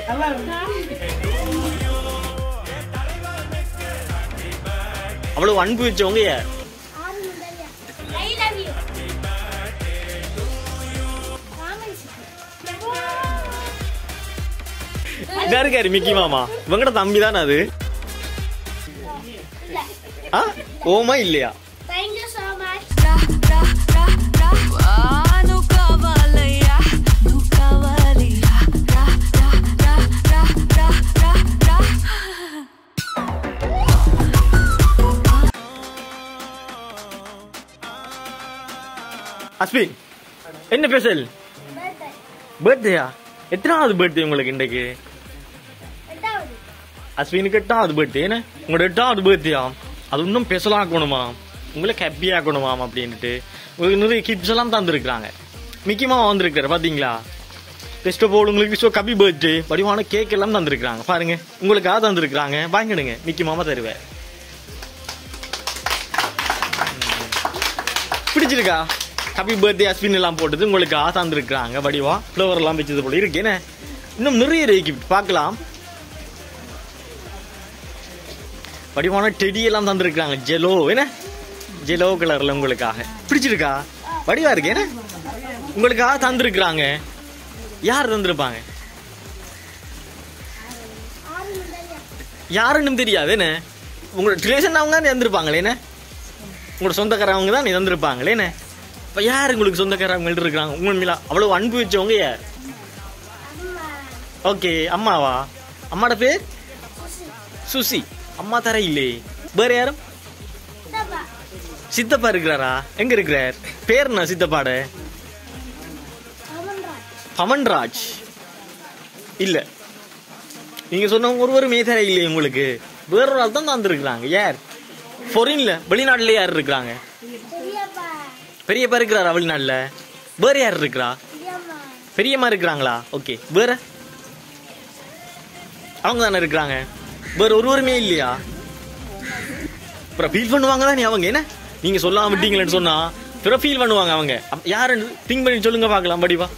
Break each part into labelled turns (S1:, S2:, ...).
S1: அவ்வளவு அன்பு வச்சவங்க யார்
S2: I love you. ராமன்
S1: இதா இருக்காரு மிக்கி மாமா இவங்கட தம்பி தானே அது
S2: இல்ல
S1: ஆ ஓமா இல்லையா
S2: Thank you so much.
S3: Nu cavaleia, nu cavaleia, ra ra ra ra ra ra ra.
S1: Ashwin என்ன ஸ்பெஷல்
S2: Birthday.
S1: பர்த்டேயா எத்தனாவது பர்த்டே உங்களுக்கு இன்றைக்கு
S2: எட்டாவது.
S1: அஸ்வினுக்கு எட்டாவது பர்த்டே என்ன உங்களோட எட்டாவது பர்த்டேயா அது இன்னும் ஸ்பெஷலாக ஆக்கணுமா உங்களை ஹாப்பி ஆக்கணுமாம் அப்படின்ட்டு உங்களுக்கு நிறைய கிப்ஸ் எல்லாம் தந்துருக்குறாங்க மிக்கி மாமா வந்திருக்காரு பாத்தீங்களா ஃபர்ஸ்ட் ஆஃப் ஆல் உங்களுக்கு ஸோ கபி பர்த்டே வடிவான கேக் எல்லாம் தந்திருக்காங்க பாருங்க உங்களுக்காக தந்திருக்காங்க வாங்கிடுங்க மிக்கி மாமா தருவேன் பிடிச்சிருக்கா ஹாப்பி பர்த்டே அஸ்வின் எல்லாம் போட்டது உங்களுக்கு ஆ தந்திருக்காங்க வடிவா ஃப்ளவர் எல்லாம் வச்சது போல இருக்கு என்ன இன்னும் நிறைய இருக்கு பார்க்கலாம் வடிவான டெடி எல்லாம் தந்திருக்காங்க ஜெலோ என்ன ஜெலோ கலர்ல உங்களுக்காக பிடிச்சிருக்கா வடிவா இருக்கு என்ன உங்களுக்காக தந்திருக்காங்க யார் தந்திருப்பாங்க
S2: ஆறு முதல்ல.
S1: யாருன்னு தெரியாது என்ன உங்களோட ரிலேஷன் அவங்க தான் தந்திருப்பாங்களே என்ன உங்களோட சொந்தக்காரவங்க தான் தந்திருப்பாங்களே என்ன இப்ப யார் உங்களுக்கு சொந்தக்காரவங்க இருக்காங்க உங்க மேல அவ்வளவு அன்பு வச்சவங்க யார்
S2: அம்மா.
S1: ஓகே அம்மாவா அம்மாட பேர்
S2: சுசி.
S1: சுசி அம்மா தர இல்லையே வேற யாரும்
S2: சித்தப்பா.
S1: சித்தப்பா இருக்கிறாரா எங்க இருக்கிறார் பேர் என்ன சித்தப்பாட
S2: அமன்ராஜ்.
S1: பவன்ராஜ் இல்ல நீங்க சொன்னவங்க ஒருவருமே தர இல்லையே உங்களுக்கு வேற ஒரு ஆள் தான் தந்துருக்குறாங்க யார் ஃபொரின்ல வெளிநாட்டுல யார் இருக்கிறாங்க
S2: பெரியப்பா.
S1: பெரியப்பா இருக்கிறாரா வெளிநாட்டுல வேற யார் இருக்கிறா
S2: பெரியம்மா.
S1: பெரியம்மா இருக்கிறாங்களா ஓகே வேற அவங்க தானே இருக்கிறாங்க வேற ஒருவருமே இல்லையா அப்புறம் ஃபீல் பண்ணுவாங்க தானே அவங்க என்ன நீங்க சொல்லாம விட்டீங்களேன்னு சொன்னா பிற ஃபீல் பண்ணுவாங்க அவங்க அப்ப யாருன்னு திங்க் பண்ணி சொல்லுங்க பார்க்கலாம் படிவா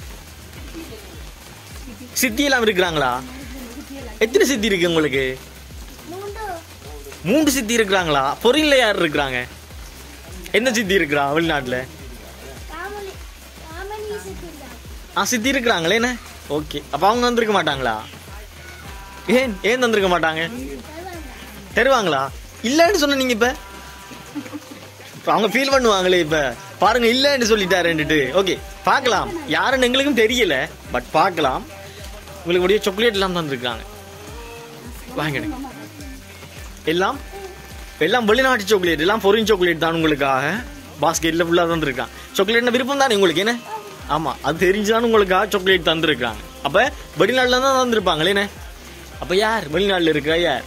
S1: சித்தி எல்லாம் இருக்கிறாங்களா எத்தனை சித்தி இருக்கு உங்களுக்கு
S2: மூன்று.
S1: மூன்று சித்தி இருக்கிறாங்களா பொரியல்ல யார் இருக்கிறாங்க என்ன சித்தி இருக்கிறா வெளிநாட்டுல
S2: காமலி. காமலி சித்திரா.
S1: ஆ சித்தி இருக்கிறாங்களே என்ன ஓகே அப்ப அவங்க வந்திருக்க மாட்டாங்களா ஏன் ஏன் தந்திருக்க மாட்டாங்க
S2: தருவாங்க.
S1: தருவாங்களா இல்லன்னு சொன்ன நீங்க இப்ப இப்ப அவங்க ஃபீல் பண்ணுவாங்களே இப்ப பாருங்க இல்லன்னு சொல்லிட்டாருன்னுட்டு ஓகே பார்க்கலாம் யாருன்னு எங்களுக்கும் தெரியல பட் பார்க்கலாம் உங்களுக்கு முடிய சாக்லேட் எல்லாம் தந்திருக்காங்க வாங்கிடுங்க எல்லாம் எல்லாம் வெளிநாட்டு சாக்லேட் எல்லாம் பொரின் சாக்லேட் தான் உங்களுக்காக பாஸ்கெட்ல ஃபுல்லா தந்திருக்கான் சாக்லேட்னா விருப்பம் தானே உங்களுக்கு என்ன ஆமா அது தெரிஞ்சுதான் உங்களுக்காக சாக்லேட் தந்திருக்காங்க அப்ப வெளிநாட்டுல தான் தந்திருப்பாங்களே என்ன அப்ப யார் வெளிநாட்டுல இருக்கா யார்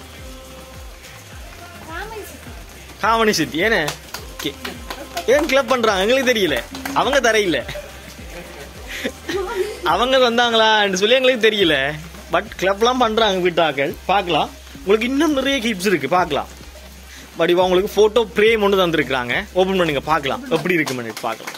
S2: காமலி சித்தி.
S1: காமனி சித்தி ஏனே கே- ஏன் கிளப் பண்றாங்க எங்களுக்கு தெரியல அவங்க தரையில அவங்க வந்தாங்களான்னு சொல்லி எங்களுக்கு தெரியல பட் கிளப்லாம் பண்றாங்க வீட்டாக்கள் பார்க்கலாம் உங்களுக்கு இன்னும் நிறைய கிப்ஸ் இருக்கு பார்க்கலாம் வடிவா உங்களுக்கு போட்டோ பிரேம் ஒன்று தந்திருக்காங்க ஓபன் பண்ணுங்க பார்க்கலாம் எப்படி இருக்குன்னு பார்க்கலாம்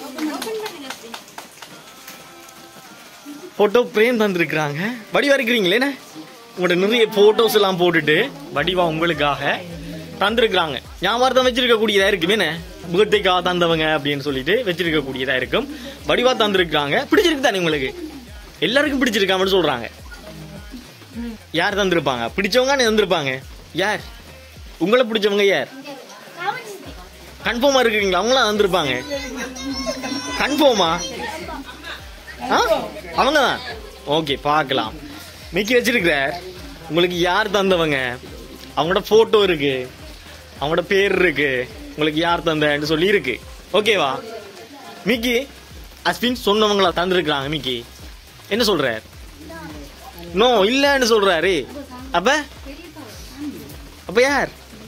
S1: போட்டோ பிரேம் தந்திருக்காங்க வடிவா இருக்கிறீங்களே என்ன உங்களோட நிறைய போட்டோஸ் எல்லாம் போட்டுட்டு வடிவா உங்களுக்காக தந்திருக்காங்க ஞாபகம் வச்சிருக்க கூடியதா இருக்கு என்ன பர்த்டேக்காக தந்தவங்க அப்படின்னு சொல்லிட்டு வச்சிருக்க கூடியதா இருக்கும் வடிவா தந்திருக்காங்க பிடிச்சிருக்கு தானே உங்களுக்கு எல்லாருக்கும் பிடிச்சிருக்காமன்னு சொல்றாங்க யார் தந்திருப்பாங்க பிடிச்சவங்க நீ தந்திருப்பாங்க யார் உங்களை பிடிச்சவங்க யார்
S2: காமலி சித்தி.
S1: கன்ஃபார்மா இருக்கீங்களா அவங்களாம் வந்திருப்பாங்க கன்ஃபார்மா ஆ அவங்க தான் ஓகே பார்க்கலாம் மிக்கி வச்சிருக்கிறார் உங்களுக்கு யார் தந்தவங்க அவங்களோட போட்டோ இருக்கு அவங்களோட பேர் இருக்கு உங்களுக்கு யார் தந்தன்னு சொல்லி இருக்கு ஓகேவா மிக்கி அஸ்வின் சொன்னவங்களா தந்திருக்கிறாங்க மிக்கி என்ன சொல்றார் நோ இல்லன்னு சொல்றாரு அப்ப அப்ப யார்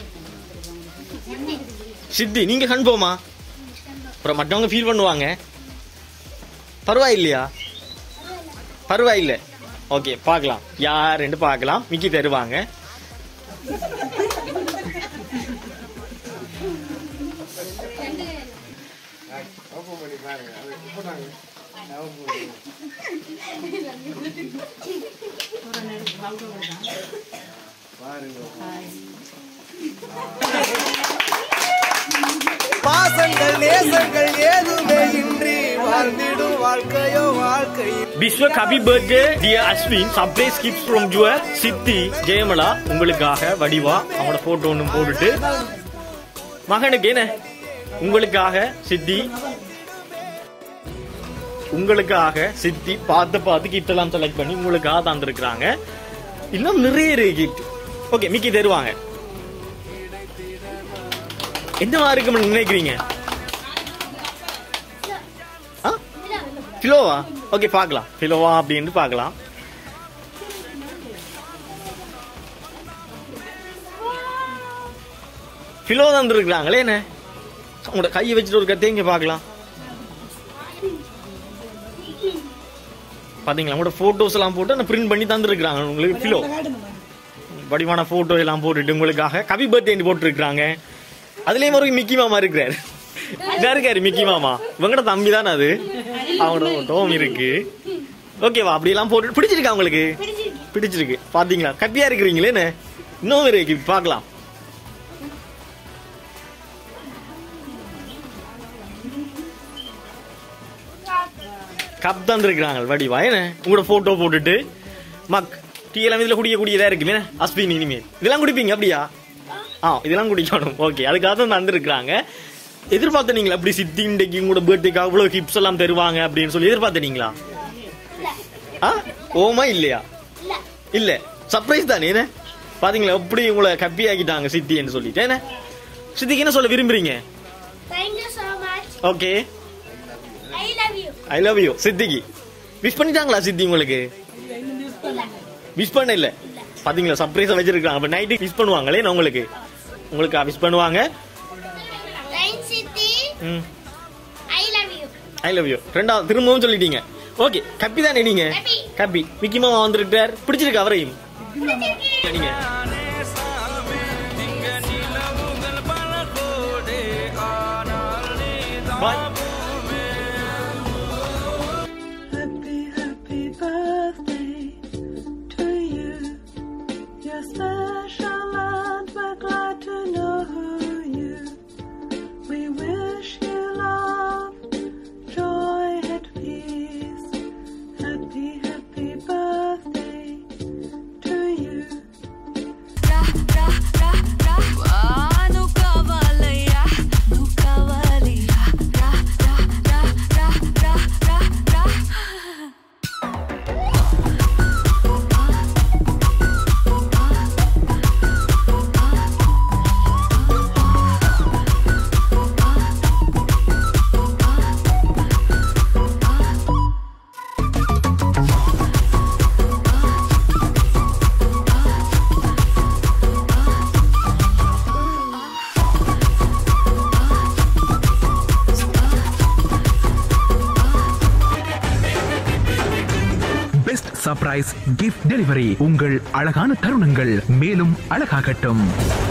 S1: சித்தி நீங்க கன்ஃபார்மா அப்புறம் மற்றவங்க ஃபீல் பண்ணுவாங்க பரவாயில்லையா பரவாயில்ல ஓகே பார்க்கலாம் யாருன்னு பார்க்கலாம் மிக்கி தருவாங்க
S4: பாசங்கள் நேசங்கள் ஏதுமே இன்றி வாழ்ந்திடும் வாழ்க்கையோ வாழ்க்கை
S1: விஸ்வ happy birthday dear Ashwin surprise gift from your சித்தி ஜெயமலா உங்களுக்காக வடிவா அவனோட போட்டோ ஒன்று போட்டுட்டு மகனுக்கு என்ன உங்களுக்காக சித்தி உங்களுக்காக சித்தி பார்த்து பார்த்து கிஃப்ட் எல்லாம் செலக்ட் பண்ணி உங்களுக்காக தந்திருக்கிறாங்க இன்னும் நிறைய இருக்கு கிஃப்ட் ஓகே மிக்கி தருவாங்க என்னவா இருக்கும்னு நினைக்கிறீங்க ஆ ஃபிலோவா ஓகே பார்க்கலாம் ஃபிலோவா அப்படின்னு பார்க்கலாம் ஃபிலோ தந்துருக்குறாங்களே என்ன உங்களோட கையை வச்சுட்டு ஒரு கத்தையும் இங்கே பார்க்கலாம் பாத்தீங்களா உங்களோட போட்டோஸ் எல்லாம் போட்டு அந்த பிரிண்ட் பண்ணி தந்துருக்குறாங்க உங்களுக்கு ஃபிலோ வடிவான போட்டோ எல்லாம் போட்டுட்டு உங்களுக்காக கவி பர்த்டே போட்டுருக்காங்க அதுலயும் ஒரு மிக்கி மாமா இருக்கிறாரு இதா இருக்காரு மிக்கி மாமா இவங்கட தம்பி தானே அது அவங்களோட டோம் இருக்கு ஓகேவா அப்படி எல்லாம் போட்டு பிடிச்சிருக்கா உங்களுக்கு பிடிச்சிருக்கு பாத்தீங்களா கப்பியா இருக்கிறீங்களே என்ன இன்னும் இருக்கு பார்க்கலாம் கப் தந்துருக்குறாங்க வடிவா என்ன உங்களோட போட்டோ போட்டுட்டு மக் டீ எல்லாம் இதுல குடிக்க கூடியதா இருக்குமே அஸ்பின் இனிமேல் இதெல்லாம் குடிப்பீங்க அப்படியா ஆ இதெல்லாம் குடிக்கணும் ஓகே அதுக்காக தான் தந்துருக்குறாங்க எதிர்பார்த்தனீங்களா அப்படி சித்தி இன்றைக்கு உங்களோட பர்த்டேக்கு அவ்வளவு கிப்ஸ் எல்லாம் தருவாங்க அப்படின்னு சொல்லி எதிர்பார்த்தனீங்களா ஆ ஓமா இல்லையா
S2: இல்ல
S1: இல்ல சர்ப்ரைஸ் தானே என்ன பாத்தீங்களா எப்படி உங்களை கப்பி ஆக்கிட்டாங்க சித்தின்னு சொல்லிட்டு என்ன சித்திக்கு என்ன சொல்ல விரும்புறீங்க
S2: thank you so much
S1: okay
S2: I love you
S1: I love you சித்திக்கு விஷ் பண்ணிட்டாங்களா சித்தி உங்களுக்கு விஷ் பண்ண இல்ல பாத்தீங்களா சர்ப்ரைஸா வச்சிருக்காங்க அப்ப நைட்டு விஷ் பண்ணுவாங்களே நான் உங்களுக்கு உங்களுக்கு விஷ் பண்ணுவாங்க
S2: லைன் சிட்டி
S1: ம்
S2: I love you
S1: I love you ரெண்டாவது திரும்பவும் சொல்லிட்டீங்க ஓகே கப்பி தானே நீங்க
S2: கப்பி.
S1: கப்பி மிக்கி மாமா வந்துருக்கார் பிடிச்சிருக்கு அவரையும் நீங்க bye
S5: Happy, happy birthday to you. You're special and we're glad to know you. We wish you love, joy and peace. Happy, happy birthday to you.
S3: Ra, ra, ra, ra. Ah, nu kavalaya, nu kavalaya. Ra, ra, ra, ra, ra, ra, ra.
S6: Best surprise gift delivery உங்கள் அழகான தருணங்கள் மேலும் அழகாகட்டும்